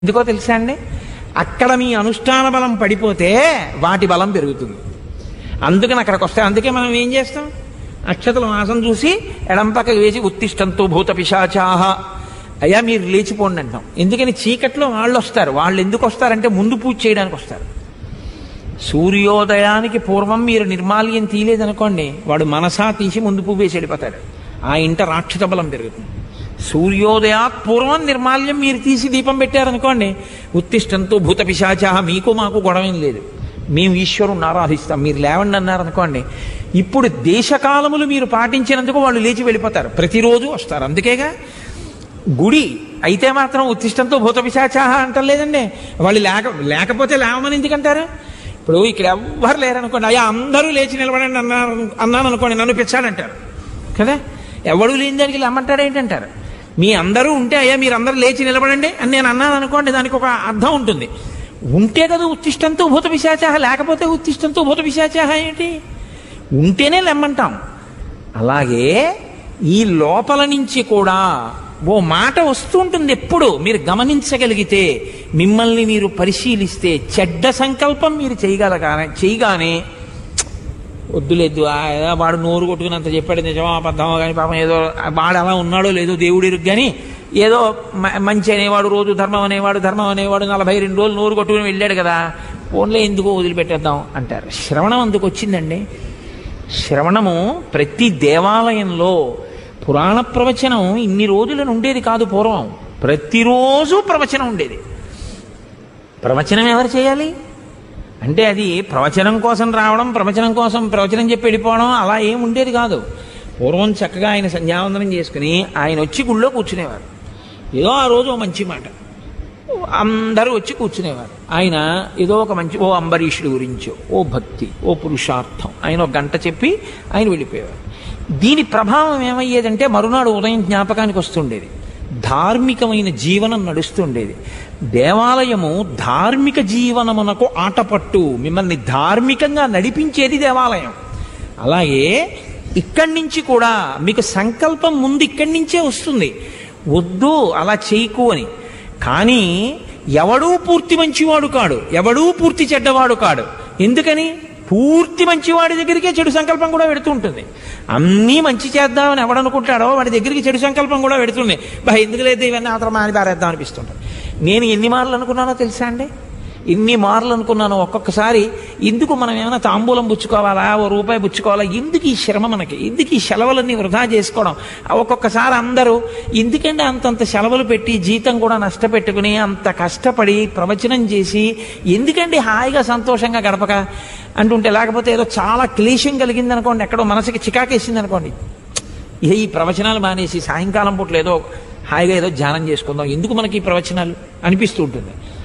ఎందుకో తెలుసా అండి అక్కడ మీ అనుష్ఠాన బలం పడిపోతే వాటి బలం పెరుగుతుంది అందుకని అక్కడికి వస్తే అందుకే మనం ఏం చేస్తాం అక్షతల మాసం చూసి ఎడం పక్కకి వేసి ఉత్తిష్టంతో భూత పిశాచాహ అయ్యా మీరు లేచిపోండి అంటాం ఎందుకని చీకట్లో వాళ్ళు వస్తారు వాళ్ళు ఎందుకు వస్తారంటే ముందు పూజ చేయడానికి వస్తారు సూర్యోదయానికి పూర్వం మీరు నిర్మాల్యం తీయలేదనుకోండి వాడు మనసా తీసి ముందు పువ్వు వేసి వెళ్ళిపోతాడు ఆ ఇంట రాక్షస బలం పెరుగుతుంది సూర్యోదయాత్ పూర్వం నిర్మాల్యం మీరు తీసి దీపం పెట్టారనుకోండి ఉత్తిష్టంతో భూత పిశాచ మీకు మాకు గొడవేం లేదు మేము ఈశ్వరుని ఆరాధిస్తాం మీరు లేవండి అన్నారనుకోండి ఇప్పుడు దేశకాలములు మీరు పాటించినందుకు వాళ్ళు లేచి వెళ్ళిపోతారు ప్రతిరోజు వస్తారు అందుకేగా గుడి అయితే మాత్రం ఉత్తిష్టంతో భూత పిశాచాహ అంటలేదండి వాళ్ళు లేక లేకపోతే లేవమని ఎందుకంటారు ఇప్పుడు ఇక్కడ ఎవ్వరు లేరనుకోండి అయ్యా అందరూ లేచి నిలబడండి అన్నారు అన్నాను అనుకోండి నన్ను పిచ్చాడంటారు కదా ఎవడు లేని దానికి లేమంటాడు ఏంటంటారు మీ అందరూ ఉంటే అయ్యా మీరు అందరూ లేచి నిలబడండి అని నేను అన్నాను అనుకోండి దానికి ఒక అర్థం ఉంటుంది ఉంటే కదా ఉత్తిష్టంతో భూత పిశాచాహ లేకపోతే ఉత్తిష్టంతో భూత పిశాచాహ ఏంటి ఉంటేనే లెమ్మంటాం అలాగే ఈ లోపల నుంచి కూడా ఓ మాట వస్తుంటుంది ఎప్పుడు మీరు గమనించగలిగితే మిమ్మల్ని మీరు పరిశీలిస్తే చెడ్డ సంకల్పం మీరు చేయగలగానే చేయగానే వద్దులేదు ఆ ఏదో వాడు నోరు కొట్టుకున్నంత చెప్పాడు నిజమా అబద్ధమా కానీ పాపం ఏదో వాడు అలా ఉన్నాడో లేదో దేవుడు ఇరుగు కానీ ఏదో మ- మంచి అనేవాడు రోజు ధర్మం అనేవాడు ధర్మం అనేవాడు నలభై రెండు రోజులు నోరు కొట్టుకుని వెళ్ళాడు కదా ఫోన్లో ఎందుకు వదిలిపెట్టేద్దాం అంటారు శ్రవణం అందుకు వచ్చిందండి శ్రవణము ప్రతి దేవాలయంలో పురాణ ప్రవచనం ఇన్ని రోజులను ఉండేది కాదు పూర్వం ప్రతిరోజు ప్రవచనం ఉండేది ప్రవచనం ఎవరు చేయాలి అంటే అది ప్రవచనం కోసం రావడం ప్రవచనం కోసం ప్రవచనం చెప్పి వెళ్ళిపోవడం అలా ఏం ఉండేది కాదు పూర్వం చక్కగా ఆయన సంధ్యావందనం చేసుకుని ఆయన వచ్చి గుళ్ళో కూర్చునేవారు ఏదో ఆ రోజు ఓ మంచి మాట అందరూ వచ్చి కూర్చునేవారు ఆయన ఏదో ఒక మంచి ఓ అంబరీషుడి గురించో ఓ భక్తి ఓ పురుషార్థం ఆయన ఒక గంట చెప్పి ఆయన వెళ్ళిపోయేవారు దీని ప్రభావం ఏమయ్యేదంటే మరునాడు ఉదయం జ్ఞాపకానికి వస్తుండేది ధార్మికమైన జీవనం నడుస్తుండేది దేవాలయము ధార్మిక జీవనమునకు ఆటపట్టు మిమ్మల్ని ధార్మికంగా నడిపించేది దేవాలయం అలాగే ఇక్కడి నుంచి కూడా మీకు సంకల్పం ముందు ఇక్కడి నుంచే వస్తుంది వద్దు అలా చేయకు అని కానీ ఎవడూ పూర్తి మంచివాడు కాడు ఎవడూ పూర్తి చెడ్డవాడు కాడు ఎందుకని పూర్తి మంచివాడి దగ్గరికే చెడు సంకల్పం కూడా పెడుతూ ఉంటుంది అన్నీ మంచి చేద్దామని ఎవడనుకుంటాడో వాడి దగ్గరికి చెడు సంకల్పం కూడా పెడుతుంది బా ఎందుకు లేదు ఇవన్నీ ఆతరం మాని పారేద్దాం అనిపిస్తుంటుంది నేను ఎన్ని మార్లు అనుకున్నానో తెలుసా అండి ఎన్ని మార్లు అనుకున్నాను ఒక్కొక్కసారి ఎందుకు మనం ఏమైనా తాంబూలం పుచ్చుకోవాలా ఓ రూపాయి పుచ్చుకోవాలా ఎందుకు ఈ శ్రమ మనకి ఎందుకు ఈ సెలవులన్నీ వృధా చేసుకోవడం ఒక్కొక్కసారి అందరూ ఎందుకంటే అంతంత సెలవులు పెట్టి జీతం కూడా నష్టపెట్టుకుని అంత కష్టపడి ప్రవచనం చేసి ఎందుకండి హాయిగా సంతోషంగా గడపక అంటుంటే లేకపోతే ఏదో చాలా క్లేశం కలిగింది అనుకోండి ఎక్కడో మనసుకి చికాకేసింది అనుకోండి ఇక ఈ ప్రవచనాలు మానేసి సాయంకాలం పూట ఏదో హాయిగా ఏదో ధ్యానం చేసుకుందాం ఎందుకు మనకి ఈ ప్రవచనాలు అనిపిస్తూ ఉంటుంది